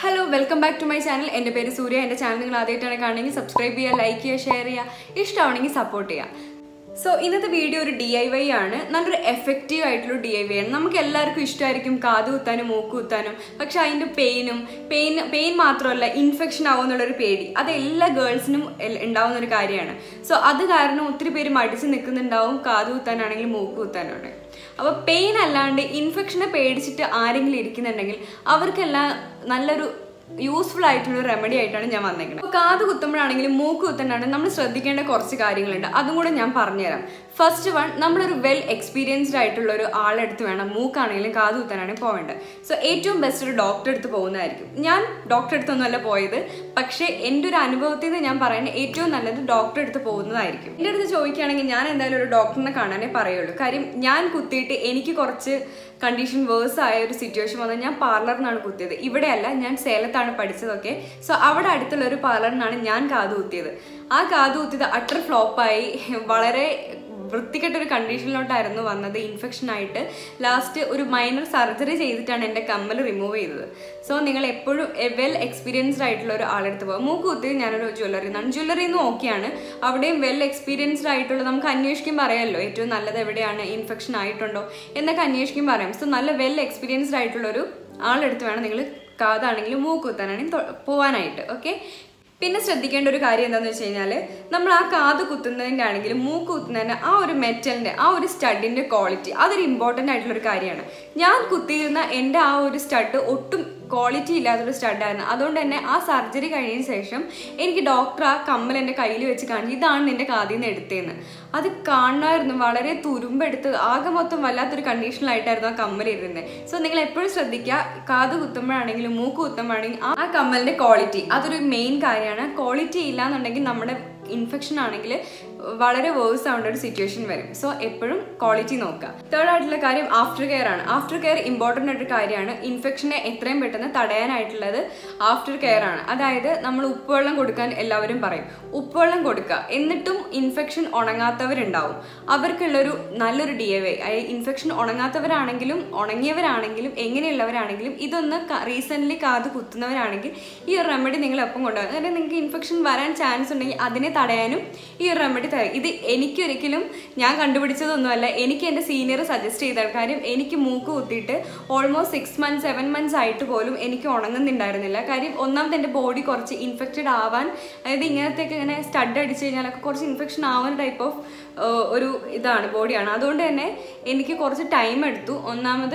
hello welcome back to my channel എൻ്റെ പേര് സൂര്യ എൻ്റെ ചാനൽ നിങ്ങൾ ആദ്യമായിട്ടാണ് കാണുമെങ്കിൽ സബ്സ്ക്രൈബ് ചെയ്യുക ലൈക്ക് ചെയ്യുക ഷെയർ ചെയ്യുക ഇഷ്ടമാണെങ്കിൽ സപ്പോർട്ട് ചെയ്യുക സോ ഇന്നത്തെ വീഡിയോ ഒരു ഡി ഐ വൈ ആണ് നല്ലൊരു എഫക്റ്റീവ് ആയിട്ടുള്ള ഡി ഐ വൈ ആണ് നമുക്ക് എല്ലാവർക്കും ഇഷ്ടമായിരിക്കും കാത് കുത്താനും മൂക്ക് കുത്താനും പക്ഷെ അതിൻ്റെ പെയിനും പെയിൻ പെയിൻ മാത്രമല്ല ഇൻഫെക്ഷൻ ആവുമെന്നുള്ളൊരു പേടി അത് എല്ലാ ഗേൾസിനും ഉണ്ടാവുന്ന ഒരു കാര്യമാണ് സോ അത് കാരണം ഒത്തിരി പേര് മടിച്ച് നിൽക്കുന്നുണ്ടാവും കാത് കുത്താനാണെങ്കിലും മൂക്ക് കുത്താനാണ് അപ്പോൾ പെയിൻ അല്ലാണ്ട് ഇൻഫെക്ഷനെ പേടിച്ചിട്ട് ആരെങ്കിലും ഇരിക്കുന്നുണ്ടെങ്കിൽ അവർക്കെല്ലാം നല്ലൊരു യൂസ്ഫുൾ ആയിട്ടുള്ള റെമഡി ആയിട്ടാണ് ഞാൻ വന്നേക്കുന്നത് അപ്പോൾ കാത് കുത്തുമ്പോഴാണെങ്കിലും മൂക്ക് കുത്തുമ്പോഴാണെങ്കിൽ നമ്മൾ ശ്രദ്ധിക്കേണ്ട കുറച്ച് കാര്യങ്ങളുണ്ട് അതും കൂടെ ഞാൻ പറഞ്ഞുതരാം ഫസ്റ്റ് വൺ നമ്മളൊരു വെൽ എക്സ്പീരിയൻസ്ഡ് ആയിട്ടുള്ള ഒരു ആളെടുത്ത് വേണം മൂക്കാണെങ്കിലും കാത് കുത്താനാണെങ്കിൽ പോവേണ്ടത് സോ ഏറ്റവും ബെസ്റ്റ് ഒരു ഡോക്ടറെ അടുത്ത് പോകുന്നതായിരിക്കും ഞാൻ ഡോക്ടറെ അടുത്തൊന്നുമല്ല പോയത് പക്ഷേ എൻ്റെ ഒരു അനുഭവത്തിൽ നിന്ന് ഞാൻ പറയുന്നത് ഏറ്റവും നല്ലത് ഡോക്ടറെ അടുത്ത് പോകുന്നതായിരിക്കും എൻ്റെ അടുത്ത് ചോദിക്കുകയാണെങ്കിൽ ഞാൻ എന്തായാലും ഒരു ഡോക്ടറിനെ കാണാനേ പറയുള്ളൂ കാര്യം ഞാൻ കുത്തിയിട്ട് എനിക്ക് കുറച്ച് കണ്ടീഷൻ വേഴ്സ് ആയ ഒരു സിറ്റുവേഷൻ വന്നാൽ ഞാൻ പാർലറിനാണ് കുത്തിയത് ഇവിടെയല്ല ഞാൻ സേലത്താണ് പഠിച്ചതൊക്കെ സോ അവിടെ അടുത്തുള്ള ഒരു പാർലറിനാണ് ഞാൻ കാത് കുത്തിയത് ആ കാത് കുത്തിയത് അട്ടർ ഫ്ലോപ്പായി വളരെ വൃത്തികെട്ട ഒരു കണ്ടീഷനിലോട്ടായിരുന്നു വന്നത് ഇൻഫെക്ഷൻ ആയിട്ട് ലാസ്റ്റ് ഒരു മൈനർ സർജറി ചെയ്തിട്ടാണ് എൻ്റെ കമ്മൽ റിമൂവ് ചെയ്തത് സോ നിങ്ങൾ എപ്പോഴും വെൽ എക്സ്പീരിയൻസ്ഡ് ആയിട്ടുള്ള ഒരു ആളെടുത്ത് പോകും മൂക്ക് കുത്തി ഞാനൊരു ജ്വല്ലറി നിന്നാണ് ജ്വല്ലറി നിന്ന് ഓക്കെയാണ് അവിടെയും വെൽ എക്സ്പീരിയൻസ്ഡ് ആയിട്ടുള്ള നമുക്ക് അന്വേഷിക്കുമ്പോൾ അറിയാമല്ലോ ഏറ്റവും നല്ലത് എവിടെയാണ് ഇൻഫെക്ഷൻ ആയിട്ടുണ്ടോ എന്നൊക്കെ അന്വേഷിക്കുമ്പോൾ അറിയാം സോ നല്ല വെൽ എക്സ്പീരിയൻസ്ഡ് ആയിട്ടുള്ള ഒരു ആളെടുത്ത് വേണം നിങ്ങൾ കാതാണെങ്കിലും മൂക്ക് കുത്താനാണെങ്കിൽ പോകാനായിട്ട് ഓക്കെ പിന്നെ ശ്രദ്ധിക്കേണ്ട ഒരു കാര്യം എന്താണെന്ന് വെച്ച് കഴിഞ്ഞാൽ നമ്മൾ ആ കാത് കുത്തുന്നതിൻ്റെ ആണെങ്കിലും മൂക്ക് കുത്തുന്നതിൻ്റെ ആ ഒരു മെറ്റലിൻ്റെ ആ ഒരു സ്റ്റഡിൻ്റെ ക്വാളിറ്റി അതൊരു ഇമ്പോർട്ടൻ്റ് ആയിട്ടുള്ള ഒരു കാര്യമാണ് ഞാൻ കുത്തിയിരുന്ന എൻ്റെ ആ ഒരു സ്റ്റഡ് ഒട്ടും ക്വാളിറ്റി ഇല്ലാത്തൊരു സ്റ്റഡായിരുന്നു അതുകൊണ്ട് തന്നെ ആ സർജറി കഴിഞ്ഞതിന് ശേഷം എനിക്ക് ഡോക്ടർ ആ കമ്മൽ എൻ്റെ കയ്യിൽ വെച്ച് കാണിച്ചു ഇതാണ് നിൻ്റെ കാതിൽ നിന്ന് എടുത്തതെന്ന് അത് കാണണമായിരുന്നു വളരെ തുരുമ്പെടുത്ത് ആകെ മൊത്തം വല്ലാത്തൊരു കണ്ടീഷനിലായിട്ടായിരുന്നു ആ കമ്മൽ ഇരുന്നത് സോ നിങ്ങൾ എപ്പോഴും ശ്രദ്ധിക്കുക കാത് കുത്തുമ്പോഴാണെങ്കിലും മൂക്ക് കുത്തുമ്പോഴാണെങ്കിലും ആ കമ്മലിൻ്റെ ക്വാളിറ്റി അതൊരു മെയിൻ കാര്യമാണ് ക്വാളിറ്റി ഇല്ലാന്നുണ്ടെങ്കിൽ നമ്മുടെ ഇൻഫെക്ഷൻ ആണെങ്കിൽ വളരെ വേഴ്സ് ആവേണ്ട ഒരു സിറ്റുവേഷൻ വരും സോ എപ്പോഴും ക്വാളിറ്റി നോക്കുക തേർഡ് ആയിട്ടുള്ള കാര്യം ആഫ്റ്റർ കെയർ ആണ് ആഫ്റ്റർ കെയർ ഇമ്പോർട്ടൻ്റ് ആയിട്ടൊരു കാര്യമാണ് ഇൻഫെക്ഷനെ എത്രയും പെട്ടെന്ന് തടയാനായിട്ടുള്ളത് ആഫ്റ്റർ കെയർ ആണ് അതായത് നമ്മൾ ഉപ്പുവെള്ളം കൊടുക്കാൻ എല്ലാവരും പറയും ഉപ്പുവെള്ളം കൊടുക്കുക എന്നിട്ടും ഇൻഫെക്ഷൻ ഉണങ്ങാത്തവരുണ്ടാവും അവർക്കുള്ളൊരു നല്ലൊരു ഡി എ വൈ ഇൻഫെക്ഷൻ ഉണങ്ങാത്തവരാണെങ്കിലും ഉണങ്ങിയവരാണെങ്കിലും എങ്ങനെയുള്ളവരാണെങ്കിലും ഇതൊന്ന് റീസെൻ്റ്ലി കാത് കുത്തുന്നവരാണെങ്കിൽ ഈ ഒരു റെമഡി നിങ്ങൾ എപ്പം കൊണ്ടുപോകും അതായത് നിങ്ങൾക്ക് ഇൻഫെക്ഷൻ വരാൻ ചാൻസ് ഉണ്ടെങ്കിൽ അതിനെ തടയാനും ഈ ഒരു റെമഡി തരും ഇത് എനിക്കൊരിക്കലും ഞാൻ കണ്ടുപിടിച്ചതൊന്നുമല്ല എനിക്ക് എൻ്റെ സീനിയർ സജസ്റ്റ് ചെയ്ത കാര്യം എനിക്ക് മൂക്ക് കുത്തിയിട്ട് almost six months seven months ആയിട്ട് പോലും എനിക്ക് ഉണങ്ങുന്നുണ്ടായിരുന്നില്ല കാര്യം ഒന്നാമത് എൻ്റെ ബോഡി കുറച്ച് ഇൻഫെക്റ്റഡ് ആവാൻ അതായത് ഇങ്ങനത്തെയൊക്കെ ഇങ്ങനെ സ്റ്റഡ് അടിച്ച് കഴിഞ്ഞാലൊക്കെ കുറച്ച് ഇൻഫെക്ഷൻ ആവുന്ന ടൈപ്പ് ഓഫ് ഒരു ഇതാണ് ബോഡിയാണ് അതുകൊണ്ട് തന്നെ എനിക്ക് കുറച്ച് ടൈം എടുത്തു ഒന്നാമത്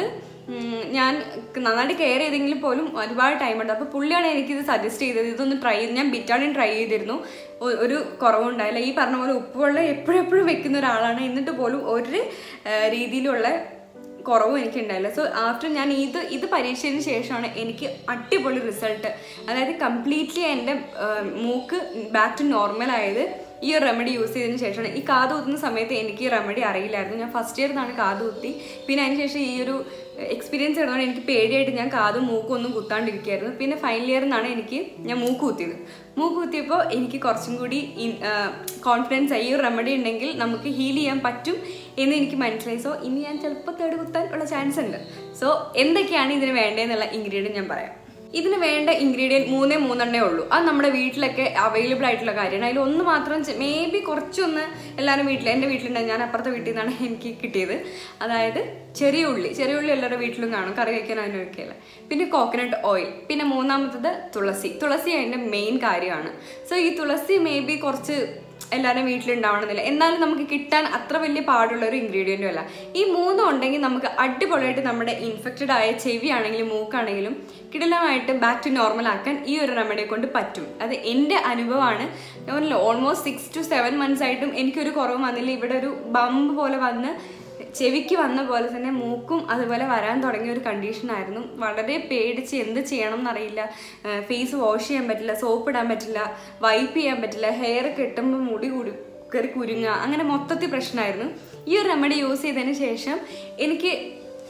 ഞാൻ നന്നായിട്ട് കെയർ ചെയ്തെങ്കിൽ പോലും ഒരുപാട് ടൈം ഉണ്ട് അപ്പോൾ പുള്ളിയാണ് എനിക്കിത് സജസ്റ്റ് ചെയ്തത് ഇതൊന്ന് ട്രൈ ചെയ്ത് ഞാൻ ബിറ്റാണിൻ ട്രൈ ചെയ്തിരുന്നു ഒരു കുറവുണ്ടായില്ല ഈ പറഞ്ഞ പോലെ ഉപ്പുവെള്ളം എപ്പോഴും എപ്പോഴും വെക്കുന്ന ഒരാളാണ് എന്നിട്ട് പോലും ഒരു രീതിയിലുള്ള കുറവും എനിക്ക് ഉണ്ടായില്ല സോ ആഫ്റ്റർ ഞാൻ ഇത് ഇത് പരീക്ഷയ്ക്ക് ശേഷമാണ് എനിക്ക് അടിപൊളി റിസൾട്ട് അതായത് കംപ്ലീറ്റ്ലി എൻ്റെ മൂക്ക് ബാക്ക് ടു നോർമൽ ആയത് ഈ ഒരു റെമഡി യൂസ് ചെയ്തതിന് ശേഷമാണ് ഈ കാത് കുത്തുന്ന സമയത്ത് എനിക്ക് ഈ റെമഡി അറിയില്ലായിരുന്നു ഞാൻ ഫസ്റ്റ് ഇയർ നിന്നാണ് കാത് കുത്തി പിന്നെ അതിന് ശേഷം ഈ ഒരു എക്സ്പീരിയൻസ് എടുത്തോണ്ട് എനിക്ക് പേടിയായിട്ട് ഞാൻ കാതും മൂക്കും ഒന്നും കുത്താണ്ടിരിക്കുകയായിരുന്നു പിന്നെ ഫൈനൽ ഇയർ നിന്നാണ് എനിക്ക് ഞാൻ മൂക്ക് കുത്തിയത് മൂക്ക് കുത്തിയപ്പോൾ എനിക്ക് കുറച്ചും കൂടി കോൺഫിഡൻസ് ആയി ഈ ഒരു റെമഡി ഉണ്ടെങ്കിൽ നമുക്ക് ഹീൽ ചെയ്യാൻ പറ്റും എന്ന് എനിക്ക് മനസ്സിലായി സോ ഇനി ഞാൻ ചിലപ്പോൾ തേർഡ് കുത്താൻ ഉള്ള ചാൻസ് ഉണ്ട് സോ എന്തൊക്കെയാണ് ഇതിന് വേണ്ടതെന്നുള്ള ഇൻഗ്രീഡിയൻറ്റ് ഞാൻ പറയാം ഇതിന് വേണ്ട ഇൻഗ്രീഡിയൻറ്റ് മൂന്നേ മൂന്നെണ്ണേ ഉള്ളൂ അത് നമ്മുടെ വീട്ടിലൊക്കെ അവൈലബിൾ ആയിട്ടുള്ള കാര്യമാണ് അതിൽ ഒന്ന് മാത്രം മേ ബി കുറച്ചൊന്ന് എല്ലാവരും വീട്ടിൽ എൻ്റെ വീട്ടിലുണ്ടായി ഞാൻ അപ്പുറത്തെ വീട്ടിൽ നിന്നാണ് എനിക്ക് കിട്ടിയത് അതായത് ചെറിയ ഉള്ളി ചെറിയ ഉള്ളി എല്ലാവരുടെ വീട്ടിലും കാണും കറി വയ്ക്കാൻ അതിനൊക്കെയല്ല പിന്നെ കോക്കനട്ട് ഓയിൽ പിന്നെ മൂന്നാമത്തത് തുളസി തുളസി അതിൻ്റെ മെയിൻ കാര്യമാണ് സോ ഈ തുളസി മേ ബി കുറച്ച് എല്ലാവരും വീട്ടിലുണ്ടാവണമെന്നില്ല എന്നാലും നമുക്ക് കിട്ടാൻ അത്ര വലിയ പാടുള്ള ഒരു ഇൻഗ്രീഡിയൻറ്റും അല്ല ഈ മൂന്നും ഉണ്ടെങ്കിൽ നമുക്ക് അടിപൊളിയായിട്ട് നമ്മുടെ ഇൻഫെക്റ്റഡ് ആയ ചെവി ആണെങ്കിലും മൂക്കാണെങ്കിലും കിടലമായിട്ട് ബാക്ക് ടു നോർമൽ ആക്കാൻ ഈ ഒരു റെമഡിയെ കൊണ്ട് പറ്റും അത് എൻ്റെ അനുഭവമാണ് ഞാൻ almost six to seven months ആയിട്ടും എനിക്കൊരു കുറവ് വന്നില്ല ഇവിടെ ഒരു ബമ്പ് പോലെ വന്ന് ചെവിക്ക് വന്ന പോലെ തന്നെ മൂക്കും അതുപോലെ വരാൻ തുടങ്ങിയ ഒരു കണ്ടീഷനായിരുന്നു വളരെ പേടിച്ച് എന്ത് ചെയ്യണം എന്നറിയില്ല ഫേസ് വാഷ് ചെയ്യാൻ പറ്റില്ല സോപ്പ് ഇടാൻ പറ്റില്ല വൈപ്പ് ചെയ്യാൻ പറ്റില്ല ഹെയർ കെട്ടുമ്പോൾ മുടി കൂടി കയറി കുരുങ്ങുക അങ്ങനെ മൊത്തത്തിൽ പ്രശ്നമായിരുന്നു ഈ ഒരു റെമഡി യൂസ് ചെയ്തതിന് ശേഷം എനിക്ക്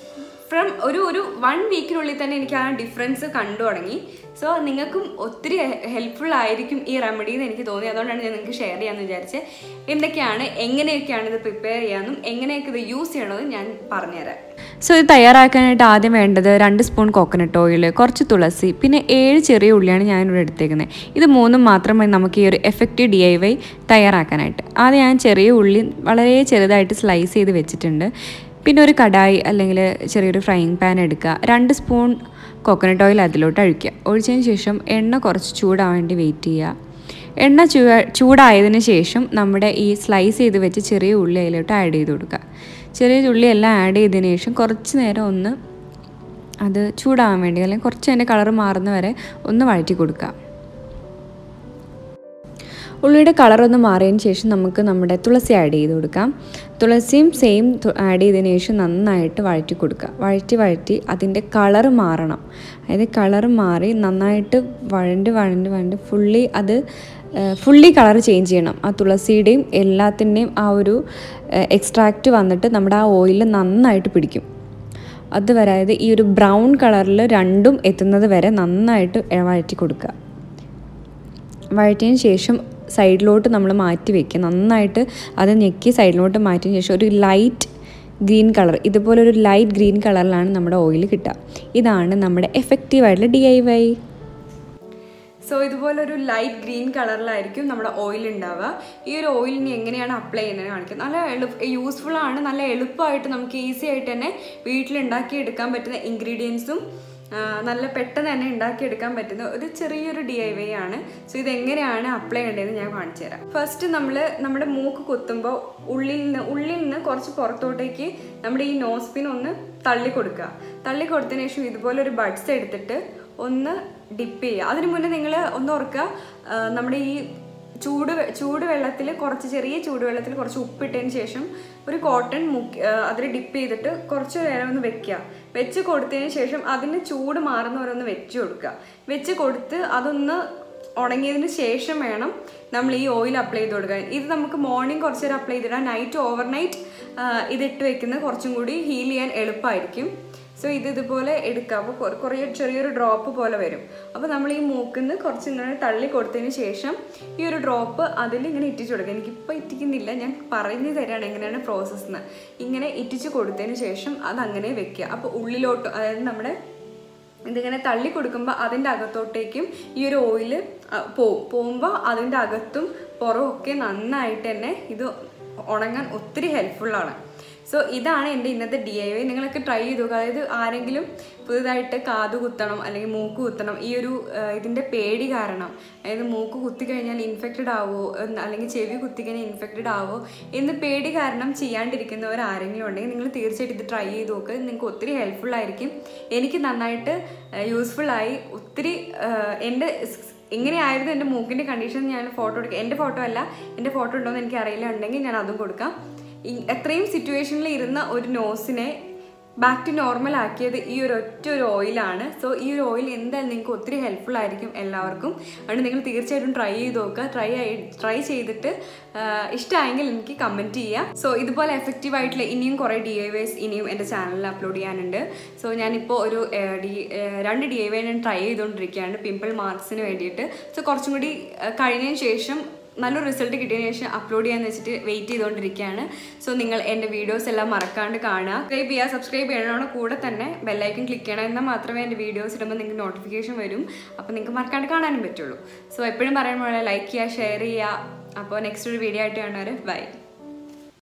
ഫ്രം ഒരു ഒരു വൺ വീക്കിനുള്ളിൽ തന്നെ എനിക്ക് ആ ഡിഫറൻസ് കണ്ടു തുടങ്ങി സോ നിങ്ങൾക്കും ഒത്തിരി ഹെൽപ്ഫുൾ ആയിരിക്കും ഈ റെമഡി എന്ന് എനിക്ക് തോന്നി അതുകൊണ്ടാണ് ഞാൻ നിങ്ങൾക്ക് ഷെയർ ചെയ്യാമെന്ന് വിചാരിച്ചത് എന്തൊക്കെയാണ് എങ്ങനെയൊക്കെയാണ് ഇത് പ്രിപ്പയർ ചെയ്യാമെന്നും എങ്ങനെയൊക്കെ ഇത് യൂസ് ചെയ്യണമെന്നും ഞാൻ പറഞ്ഞുതരാം സോ ഇത് തയ്യാറാക്കാനായിട്ട് ആദ്യം വേണ്ടത് രണ്ട് സ്പൂൺ കോക്കനട്ട് ഓയിൽ കുറച്ച് തുളസി പിന്നെ ഏഴ് ചെറിയ ഉള്ളിയാണ് ഞാനിവിടെ എടുത്തേക്കുന്നത് ഇത് മൂന്നും മാത്രമേ നമുക്ക് ഈ ഒരു എഫക്റ്റീവ് ഡി ഐ വൈ തയ്യാറാക്കാനായിട്ട് ആദ്യം ഞാൻ ചെറിയ ഉള്ളി വളരെ ചെറുതായിട്ട് സ്ലൈസ് ചെയ്ത് വെച്ചിട്ടുണ്ട് പിന്നെ ഒരു കടായി അല്ലെങ്കിൽ ചെറിയൊരു ഫ്രൈയിങ് പാൻ എടുക്കുക രണ്ട് സ്പൂൺ കോക്കനട്ട് ഓയിൽ അതിലോട്ട് ഒഴിക്കുക ഒഴിച്ചതിന് ശേഷം എണ്ണ കുറച്ച് ചൂടാൻ വേണ്ടി വെയിറ്റ് ചെയ്യുക എണ്ണ ചൂ ചൂടായതിന് ശേഷം നമ്മുടെ ഈ സ്ലൈസ് ചെയ്ത് വെച്ച് ചെറിയ ഉള്ളി അതിലോട്ട് ആഡ് ചെയ്ത് കൊടുക്കുക ചെറിയ ഉള്ളി എല്ലാം ആഡ് ചെയ്തതിന് ശേഷം കുറച്ച് നേരം ഒന്ന് അത് ചൂടാവാൻ വേണ്ടി അല്ലെങ്കിൽ കുറച്ച് അതിൻ്റെ കളർ മാറുന്ന വരെ ഒന്ന് വഴറ്റി കൊടുക്കുക ഉള്ളിയുടെ കളറൊന്ന് മാറിയതിന് ശേഷം നമുക്ക് നമ്മുടെ തുളസി ആഡ് ചെയ്ത് കൊടുക്കാം തുളസിയും സെയിം ആഡ് ചെയ്തതിന് ശേഷം നന്നായിട്ട് വഴറ്റി കൊടുക്കുക വഴറ്റി വഴറ്റി അതിൻ്റെ കളറ് മാറണം അതായത് കളറ് മാറി നന്നായിട്ട് വഴണ്ട് വഴണ്ട് വഴണ്ട് ഫുള്ളി അത് ഫുള്ളി കളർ ചേഞ്ച് ചെയ്യണം ആ തുളസിയുടെയും എല്ലാത്തിൻ്റെയും ആ ഒരു എക്സ്ട്രാക്റ്റ് വന്നിട്ട് നമ്മുടെ ആ ഓയിൽ നന്നായിട്ട് പിടിക്കും അത് വരാതെ ഈ ഒരു ബ്രൗൺ കളറിൽ രണ്ടും എത്തുന്നത് വരെ നന്നായിട്ട് വഴറ്റി കൊടുക്കുക വഴറ്റിയതിന് ശേഷം സൈഡിലോട്ട് നമ്മൾ മാറ്റി വെക്കുക നന്നായിട്ട് അത് ഞെക്കി സൈഡിലോട്ട് മാറ്റിയതിന് ശേഷം ഒരു ലൈറ്റ് ഗ്രീൻ കളർ ഇതുപോലെ ഒരു ലൈറ്റ് ഗ്രീൻ കളറിലാണ് നമ്മുടെ ഓയിൽ കിട്ടുക ഇതാണ് നമ്മുടെ എഫക്റ്റീവായിട്ടുള്ള ഡി ഐ വൈ സോ ഇതുപോലെ ഒരു ലൈറ്റ് ഗ്രീൻ കളറിലായിരിക്കും നമ്മുടെ ഓയിൽ ഉണ്ടാവുക ഈ ഒരു ഓയിൽ ഇനി എങ്ങനെയാണ് അപ്ലൈ ചെയ്യുന്നത് കാണിക്കുന്നത് നല്ല എളുപ്പ യൂസ്ഫുൾ ആണ് നല്ല എളുപ്പമായിട്ട് നമുക്ക് ഈസി ആയിട്ട് തന്നെ വീട്ടിലുണ്ടാക്കി എടുക്കാൻ പറ്റുന്ന ഇൻഗ്രീഡിയൻസും നല്ല പെട്ടെന്ന് തന്നെ ഉണ്ടാക്കിയെടുക്കാൻ പറ്റുന്ന ഒരു ചെറിയൊരു ഡി ഐ വൈ ആണ് സോ ഇത് എങ്ങനെയാണ് അപ്ലൈ ചെയ്യേണ്ടതെന്ന് ഞാൻ കാണിച്ചു തരാം ഫസ്റ്റ് നമ്മൾ നമ്മുടെ മൂക്ക് കുത്തുമ്പോൾ ഉള്ളിൽ നിന്ന് ഉള്ളിൽ നിന്ന് കുറച്ച് പുറത്തോട്ടേക്ക് നമ്മുടെ ഈ നോസ് പിൻ ഒന്ന് തള്ളി കൊടുക്കുക തള്ളി കൊടുത്തതിന് ശേഷം ഇതുപോലെ ഒരു ബഡ്സ് എടുത്തിട്ട് ഒന്ന് ഡിപ്പ് ചെയ്യുക അതിന് മുന്നേ നിങ്ങൾ ഒന്ന് ഓർക്കുക നമ്മുടെ ഈ ചൂട് ചൂട് വെള്ളത്തിൽ കുറച്ച് ചെറിയ ചൂടുവെള്ളത്തിൽ കുറച്ച് ഉപ്പിട്ടതിന് ശേഷം ഒരു കോട്ടൺ മുക്കി അതിൽ ഡിപ്പ് ചെയ്തിട്ട് കുറച്ച് നേരം ഒന്ന് വെക്കുക വെച്ച് കൊടുത്തതിന് ശേഷം അതിന് ചൂട് മാറുന്നവരൊന്ന് വെച്ച് കൊടുക്കുക വെച്ച് കൊടുത്ത് അതൊന്ന് ഉണങ്ങിയതിന് ശേഷം വേണം നമ്മൾ ഈ ഓയിൽ അപ്ലൈ ചെയ്ത് കൊടുക്കാൻ ഇത് നമുക്ക് മോർണിംഗ് കുറച്ച് നേരം അപ്ലൈ ചെയ്തിടാം നൈറ്റ് ഓവർനൈറ്റ് ഇതിട്ട് വെക്കുന്നത് കുറച്ചും കൂടി ഹീൽ ചെയ്യാൻ എളുപ്പമായിരിക്കും സോ ഇത് ഇതുപോലെ എടുക്കുക അപ്പോൾ കുറേ ചെറിയൊരു ഡ്രോപ്പ് പോലെ വരും അപ്പോൾ നമ്മൾ ഈ മൂക്കിൽ നിന്ന് കുറച്ച് ഇങ്ങനെ തള്ളി കൊടുത്തതിന് ശേഷം ഈ ഒരു ഡ്രോപ്പ് അതിൽ ഇങ്ങനെ ഇറ്റിച്ച് കൊടുക്കുക എനിക്കിപ്പോൾ ഇറ്റിക്കുന്നില്ല ഞാൻ പറഞ്ഞു തരാണ് എങ്ങനെയാണ് പ്രോസസ്സ് എന്ന് ഇങ്ങനെ ഇറ്റിച്ച് കൊടുത്തതിന് ശേഷം അത് അങ്ങനെ വെക്കുക അപ്പോൾ ഉള്ളിലോട്ട് അതായത് നമ്മുടെ ഇതിങ്ങനെ തള്ളി കൊടുക്കുമ്പോൾ അതിൻ്റെ അകത്തോട്ടേക്കും ഈ ഒരു ഓയിൽ പോവും പോകുമ്പോൾ അതിൻ്റെ അകത്തും പുറമൊക്കെ നന്നായിട്ട് തന്നെ ഇത് ഉണങ്ങാൻ ഒത്തിരി ഹെൽപ്ഫുള്ളാണ് സോ ഇതാണ് എൻ്റെ ഇന്നത്തെ ഡി ഐ വൈ നിങ്ങളൊക്കെ ട്രൈ ചെയ്തു അതായത് ആരെങ്കിലും പുതുതായിട്ട് കാത് കുത്തണം അല്ലെങ്കിൽ മൂക്ക് കുത്തണം ഈ ഒരു ഇതിൻ്റെ പേടി കാരണം അതായത് മൂക്ക് കുത്തിക്കഴിഞ്ഞാൽ ഇൻഫെക്റ്റഡ് ആവോ അല്ലെങ്കിൽ ചെവി കുത്തിക്കഴിഞ്ഞാൽ ഇൻഫെക്റ്റഡ് ആവോ എന്ന് പേടി കാരണം ചെയ്യാണ്ടിരിക്കുന്നവർ ആരെങ്കിലും ഉണ്ടെങ്കിൽ നിങ്ങൾ തീർച്ചയായിട്ടും ഇത് ട്രൈ ചെയ്ത് നോക്കുക നിങ്ങൾക്ക് ഒത്തിരി ഹെൽപ്ഫുൾ ആയിരിക്കും എനിക്ക് നന്നായിട്ട് യൂസ്ഫുൾ ആയി ഒത്തിരി എൻ്റെ എങ്ങനെയായിരുന്നു എൻ്റെ മൂക്കിൻ്റെ കണ്ടീഷൻ ഞാൻ ഫോട്ടോ എടുക്കുക എൻ്റെ ഫോട്ടോ അല്ല എൻ്റെ ഫോട്ടോ ഉണ്ടോ എന്ന് എനിക്ക് അറിയില്ല ഉണ്ടെങ്കിൽ ഞാൻ അതും കൊടുക്കാം എത്രയും സിറ്റുവേഷനിൽ ഇരുന്ന ഒരു നോസിനെ ബാക്ക് ടു നോർമൽ ആക്കിയത് ഈ ഒരു ഒറ്റ ഒരു ഓയിലാണ് സോ ഈ ഒരു ഓയിൽ എന്തായാലും നിങ്ങൾക്ക് ഒത്തിരി ഹെൽപ്ഫുൾ ആയിരിക്കും എല്ലാവർക്കും അതുകൊണ്ട് നിങ്ങൾ തീർച്ചയായിട്ടും ട്രൈ ചെയ്ത് നോക്കുക ട്രൈ ട്രൈ ചെയ്തിട്ട് ഇഷ്ടമായെങ്കിൽ എനിക്ക് കമൻറ്റ് ചെയ്യുക സോ ഇതുപോലെ എഫക്റ്റീവ് ആയിട്ടുള്ള ഇനിയും കുറേ ഡി ഐ വൈസ് ഇനിയും എൻ്റെ ചാനലിൽ അപ്ലോഡ് ചെയ്യാനുണ്ട് സോ ഞാനിപ്പോൾ ഒരു ഡി രണ്ട് ഡി ഐ വൈ ഞാൻ ട്രൈ ചെയ്തുകൊണ്ടിരിക്കുകയാണ് പിമ്പിൾ മാർക്സിന് വേണ്ടിയിട്ട് സോ കുറച്ചും കൂടി കഴിഞ്ഞതിന് ശേഷം നല്ലൊരു റിസൾട്ട് കിട്ടിയതിന് ശേഷം അപ്ലോഡ് ചെയ്യാന്ന് വെച്ചിട്ട് വെയിറ്റ് ചെയ്തുകൊണ്ടിരിക്കുകയാണ് സോ നിങ്ങൾ എൻ്റെ വീഡിയോസ് എല്ലാം മറക്കാണ്ട് കാണുക സബ്സ്ക്രൈബ് ചെയ്യുക സബ്സ്ക്രൈബ് ചെയ്യണോടെ കൂടെ തന്നെ ബെല്ലൈക്കൻ ക്ലിക്ക് ചെയ്യണം എന്നാൽ മാത്രമേ എൻ്റെ വീഡിയോസ് ഇടുമ്പോൾ നിങ്ങൾക്ക് നോട്ടിഫിക്കേഷൻ വരും അപ്പോൾ നിങ്ങൾക്ക് മറക്കാണ്ട് കാണാനും പറ്റുള്ളൂ സോ എപ്പോഴും പറയുമ്പോൾ ലൈക്ക് ചെയ്യുക ഷെയർ ചെയ്യുക അപ്പോൾ നെക്സ്റ്റ് ഒരു വീഡിയോ ആയിട്ട് കാണുന്നവരെ ബൈ